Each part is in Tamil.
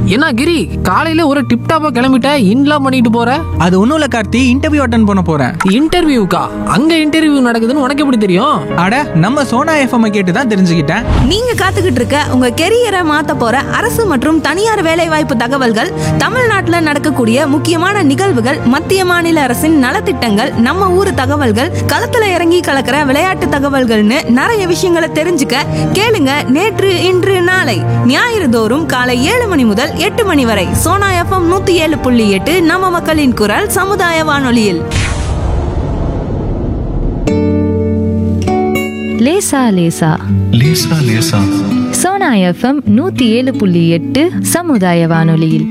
என்ன கிரி காலையில ஒரு டிப் டாப்பா கிளம்பிட்ட இன்லாம் பண்ணிட்டு போற அது ஒன்றும் இல்லை கார்த்தி இன்டர்வியூ அட்டன் பண்ண போகிறேன் இன்டர்வியூக்கா அங்க இன்டர்வியூ நடக்குதுன்னு உனக்கு எப்படி தெரியும் அட நம்ம சோனா எஃப்எம் கேட்டு தான் தெரிஞ்சுக்கிட்டேன் நீங்க காத்துக்கிட்டு இருக்க உங்க கெரியரை மாத்த போற அரசு மற்றும் தனியார் வேலைவாய்ப்பு தகவல்கள் தமிழ்நாட்டுல நடக்கக்கூடிய முக்கியமான நிகழ்வுகள் மத்திய மாநில அரசின் நலத்திட்டங்கள் நம்ம ஊர் தகவல்கள் களத்துல இறங்கி கலக்கிற விளையாட்டு தகவல்கள்னு நிறைய விஷயங்களை தெரிஞ்சுக்க கேளுங்க நேற்று இன்று நாளை ஞாயிறு தோறும் காலை ஏழு மணி முதல் எட்டு மணி வரை சோனா எஃப்எம் நூத்தி ஏழு புள்ளி எட்டு நம்ம மக்களின் குரல் சமுதாய வானொலியில் லேசா லேசா லேசா லேசா சோனா எஃப்எம் நூத்தி ஏழு புள்ளி எட்டு சமுதாய வானொலியில்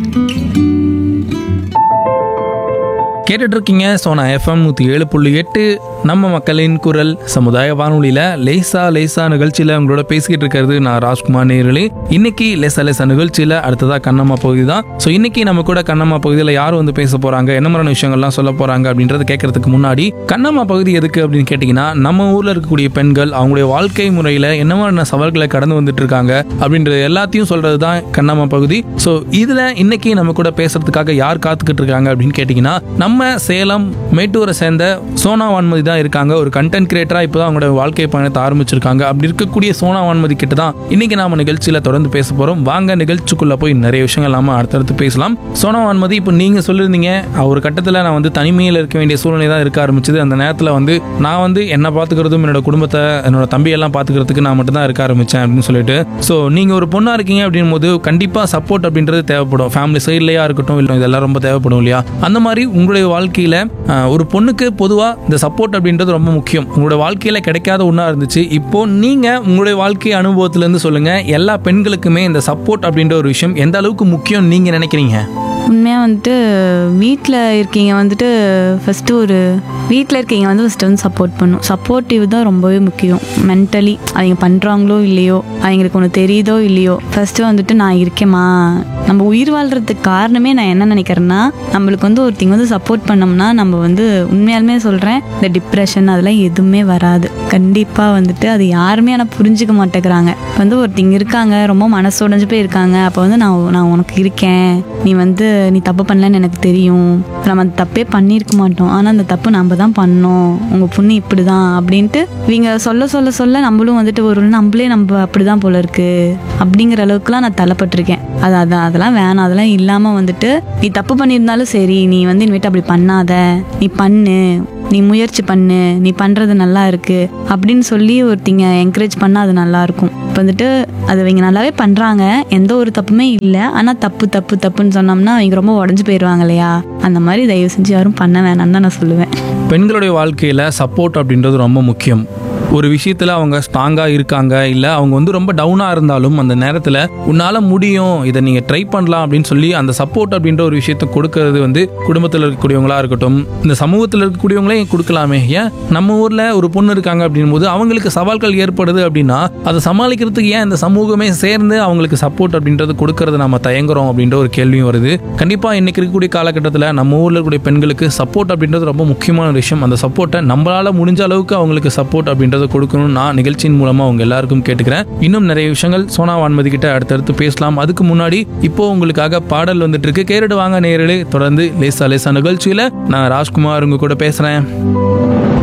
கேட்டுட்டு இருக்கீங்க சோனா எஃப்எம் நூற்றி ஏழு புள்ளி எட்டு நம்ம மக்களின் குரல் சமுதாய வானொலியில் லேசா லேசா நிகழ்ச்சியில் உங்களோட பேசிக்கிட்டு இருக்கிறது நான் ராஜ்குமார் நேரலி இன்னைக்கு லேசா லேசா நிகழ்ச்சியில் அடுத்ததாக கண்ணம்மா பகுதி தான் ஸோ இன்னைக்கு நம்ம கூட கண்ணம்மா பகுதியில் யார் வந்து பேச போகிறாங்க என்ன மாதிரியான விஷயங்கள்லாம் சொல்ல போகிறாங்க அப்படின்றத கேட்கறதுக்கு முன்னாடி கண்ணம்மா பகுதி எதுக்கு அப்படின்னு கேட்டிங்கன்னா நம்ம ஊரில் இருக்கக்கூடிய பெண்கள் அவங்களுடைய வாழ்க்கை முறையில் என்ன மாதிரியான சவால்களை கடந்து வந்துட்டு இருக்காங்க அப்படின்றது எல்லாத்தையும் சொல்கிறது தான் கண்ணம்மா பகுதி ஸோ இதில் இன்னைக்கு நம்ம கூட பேசுறதுக்காக யார் காத்துக்கிட்டு இருக்காங்க அப்படின்னு கேட்டிங்கன்னா நம்ம சேலம் மேட்டூரை சேர்ந்த சோனா வான்மதி தான் இருக்காங்க ஒரு கண்டென்ட் கிரியேட்டராக இப்போ தான் அவங்களோட வாழ்க்கை பயணத்தை ஆரம்பிச்சிருக்காங்க அப்படி இருக்கக்கூடிய சோனா வான்மதி கிட்ட தான் இன்னைக்கு நாம நிகழ்ச்சியில் தொடர்ந்து பேச போகிறோம் வாங்க நிகழ்ச்சிக்குள்ளே போய் நிறைய விஷயங்கள் நாம அடுத்தடுத்து பேசலாம் சோனா வான்மதி இப்போ நீங்கள் சொல்லியிருந்தீங்க ஒரு கட்டத்தில் நான் வந்து தனிமையில் இருக்க வேண்டிய சூழ்நிலை தான் இருக்க ஆரம்பிச்சது அந்த நேரத்தில் வந்து நான் வந்து என்னை பார்த்துக்கிறதும் என்னோட குடும்பத்தை என்னோட தம்பியெல்லாம் பார்த்துக்கிறதுக்கு நான் மட்டும் தான் இருக்க ஆரம்பித்தேன் அப்படின்னு சொல்லிட்டு ஸோ நீங்கள் ஒரு பொண்ணாக இருக்கீங்க அப்படின் போது கண்டிப்பாக சப்போர்ட் அப்படின்றது தேவைப்படும் ஃபேமிலி சைட்லேயா இருக்கட்டும் இல்லை இதெல்லாம் ரொம்ப தேவைப்படும் இல்லையா அந்த மாதிரி உங்களுடைய வாழ்க்கையில் ஒரு பொண்ணுக்கு பொதுவாக இந்த சப்போர்ட் அப்படின்றது ரொம்ப முக்கியம் உங்களோட வாழ்க்கையில் கிடைக்காத ஒன்றா இருந்துச்சு இப்போ நீங்கள் உங்களுடைய வாழ்க்கை அனுபவத்திலேருந்து சொல்லுங்கள் எல்லா பெண்களுக்குமே இந்த சப்போர்ட் அப்படின்ற ஒரு விஷயம் எந்த அளவுக்கு முக்கியம் நீங்கள் நினைக்கிறீங்க உண்மையாக வந்துட்டு வீட்டில் இருக்கீங்க வந்துட்டு ஃபஸ்ட்டு ஒரு வீட்டில் இருக்கீங்க வந்து ஃபஸ்ட்டு வந்து சப்போர்ட் பண்ணும் சப்போர்ட்டிவ் தான் ரொம்பவே முக்கியம் மென்டலி அவங்க பண்ணுறாங்களோ இல்லையோ அவங்களுக்கு ஒன்று தெரியுதோ இல்லையோ ஃபஸ்ட்டு வந்துட்டு நான் இருக்கேம்மா நம்ம உயிர் வாழ்கிறதுக்கு காரணமே நான் என்ன நினைக்கிறேன்னா நம்மளுக்கு வந்து ஒருத்தங்க வந்து சப்போர்ட் பண்ணோம்னா நம்ம வந்து உண்மையாலுமே சொல்கிறேன் இந்த டிப்ரெஷன் அதெல்லாம் எதுவுமே வராது கண்டிப்பாக வந்துட்டு அது யாருமே ஆனால் புரிஞ்சுக்க மாட்டேங்கிறாங்க இப்ப வந்து ஒருத்தங்க இருக்காங்க ரொம்ப மனசு உடைஞ்சு போய் இருக்காங்க அப்போ வந்து நான் நான் உனக்கு இருக்கேன் நீ வந்து நீ தப்பு பண்ணலன்னு எனக்கு தெரியும் நம்ம அந்த தப்பே பண்ணியிருக்க மாட்டோம் ஆனால் அந்த தப்பு நம்ம தான் பண்ணோம் உங்கள் பொண்ணு இப்படி தான் அப்படின்ட்டு இவங்க சொல்ல சொல்ல சொல்ல நம்மளும் வந்துட்டு ஒரு நம்மளே நம்ம அப்படி தான் போல இருக்கு அப்படிங்கிற அளவுக்குலாம் நான் தள்ளப்பட்டிருக்கேன் அது அதான் அதெல்லாம் வேணாம் அதெல்லாம் இல்லாமல் வந்துட்டு நீ தப்பு பண்ணியிருந்தாலும் சரி நீ வந்து இனிமேட்டு அப்படி பண்ணாத நீ பண்ணு நீ முயற்சி பண்ணு நீ பண்ணுறது நல்லா இருக்கு அப்படின்னு சொல்லி ஒருத்திங்க என்கரேஜ் பண்ணால் அது நல்லா இருக்கும் இப்போ வந்துட்டு அது அவங்க நல்லாவே பண்ணுறாங்க எந்த ஒரு தப்புமே இல்லை ஆனால் தப்பு தப்பு தப்புன்னு சொன்னோம்னா அவங்க ரொம்ப உடஞ்சி போயிடுவாங்க இல்லையா அந்த மாதிரி தயவு செஞ்சு யாரும் பண்ண வேணாம்னு தான் நான் சொல்லுவேன் பெண்களுடைய வாழ்க்கையில் சப்போர்ட் அப்படின்றது ரொம்ப முக்கியம் ஒரு விஷயத்தில் அவங்க ஸ்ட்ராங்காக இருக்காங்க இல்லை அவங்க வந்து ரொம்ப டவுனாக இருந்தாலும் அந்த நேரத்தில் உன்னால் முடியும் இதை நீங்கள் ட்ரை பண்ணலாம் அப்படின்னு சொல்லி அந்த சப்போர்ட் அப்படின்ற ஒரு விஷயத்தை கொடுக்கறது வந்து குடும்பத்தில் இருக்கக்கூடியவங்களா இருக்கட்டும் இந்த சமூகத்தில் இருக்கக்கூடியவங்களே கொடுக்கலாமே ஏன் நம்ம ஊரில் ஒரு பொண்ணு இருக்காங்க அப்படின் போது அவங்களுக்கு சவால்கள் ஏற்படுது அப்படின்னா அதை சமாளிக்கிறதுக்கு ஏன் இந்த சமூகமே சேர்ந்து அவங்களுக்கு சப்போர்ட் அப்படின்றது கொடுக்கறது நம்ம தயங்குறோம் அப்படின்ற ஒரு கேள்வியும் வருது கண்டிப்பாக இன்னைக்கு இருக்கக்கூடிய காலகட்டத்தில் நம்ம ஊரில் இருக்கக்கூடிய பெண்களுக்கு சப்போர்ட் அப்படின்றது ரொம்ப முக்கியமான ஒரு விஷயம் அந்த சப்போர்ட்டை நம்மளால முடிஞ்ச அளவுக்கு அவங்களுக்கு சப்போர்ட் அப்படின்றத கொடுக்கணும்னு நான் நிகழ்ச்சியின் மூலமா அவங்க எல்லாருக்கும் கேட்டுக்கிறேன் இன்னும் நிறைய விஷயங்கள் சோனா வான்மதி கிட்ட அடுத்தடுத்து பேசலாம் அதுக்கு முன்னாடி இப்போ உங்களுக்காக பாடல் வந்துட்டு இருக்கு கேரடு வாங்க நேரலே தொடர்ந்து லேசா லேசா நிகழ்ச்சியில நான் ராஜ்குமார் உங்க கூட பேசுறேன்